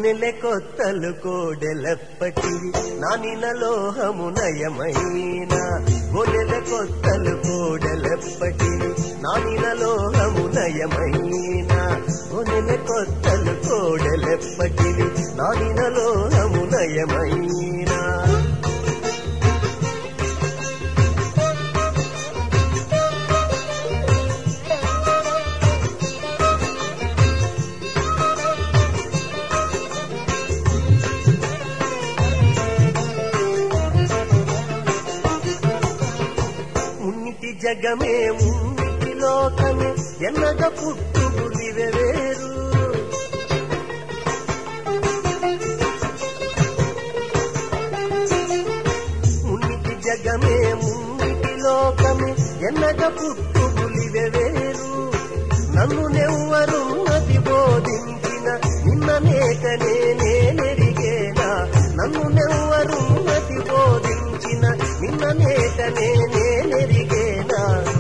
కొనెలె కొత్తలు కోడెలెప్పటివి నానిన లోహము నయమైన కొనెలె కొత్తలు కోడెలెప్పటివి నానిన లోహము నయమైన కొనెలె కొత్తలు కోడెలెప్పటివి నానిన లోహము నయమైన ఉన్నిటి జగమే ఉన్నిటి లోకమే ఎన్నగ పుట్టుగులివే వేరు ఉన్నిటి జగమే ఉన్నిటి లోకమే ఎన్నగ పుట్టుగులివే వేరు నన్ను నెవ్వరున్నది బోధించిన నిన్ననేక నేనేనెరిగేనా నన్ను నెవ్వరున్నది బోధించిన నిన్ననేక నేనేనెరిగేనా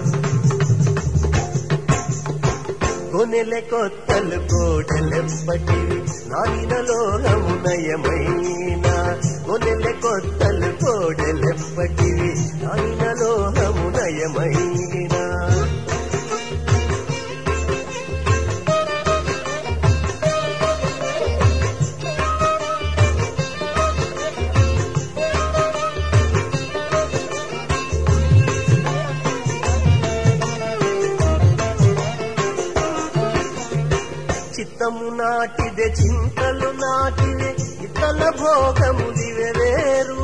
కొనెలె కొత్తలు కోటలెప్పటివి నానినలో నయమైన కొనెలె కొత్తలు కోడలెప్పటివి నానినలో నయమైన చిత్తము నాటిదే చింతలు నాటివే ఇతల భోగములివే వేరు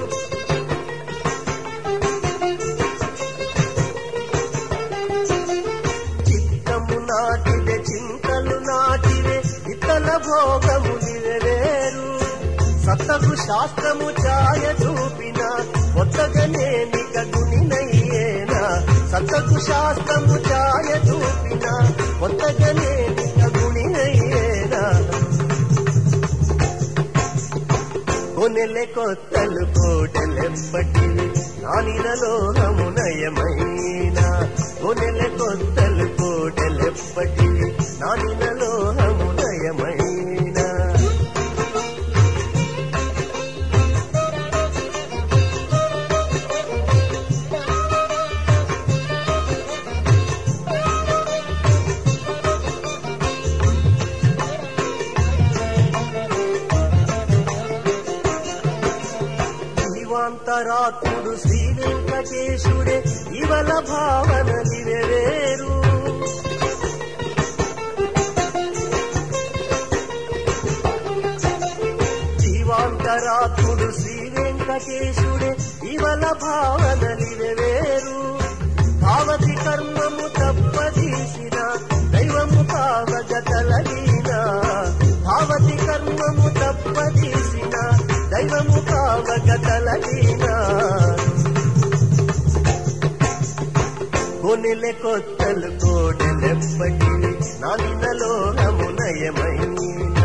చిత్తము నాటిదే చింతలు నాటివే ఇతల భోగములివే వేరు సత్తకు శాస్త్రము ఛాయ చూపిన ఒత్తగనే నిక గుణినయ్యేనా సత్తకు శాస్త్రము ఛాయ చూపిన ఒత్తగనే నిక గుణినయ్యేనా కొనెలె కొత్తలు కోటలెప్పటివి నానినలో నయమైన కొనెలె కొత్తలు కోటలెప్పటివి నానినలో నయమైన జీవాంతరాత్ముడు శ్రీ వెంకటేశుడే ఇవల భావనలివే వేరు జీవాంతరాత్ముడు శ్రీ వెంకటేశుడే ఇవల భావనలివే వేరు భావతి కర్మము తప్పదీసిన దైవము కావగ తలగిన భావతి కర్మము తప్పదీసిన దైవము కావగ తలగిన కొనెలె కొత్తలు కోడెలెప్పటివి నానినలో నయమైన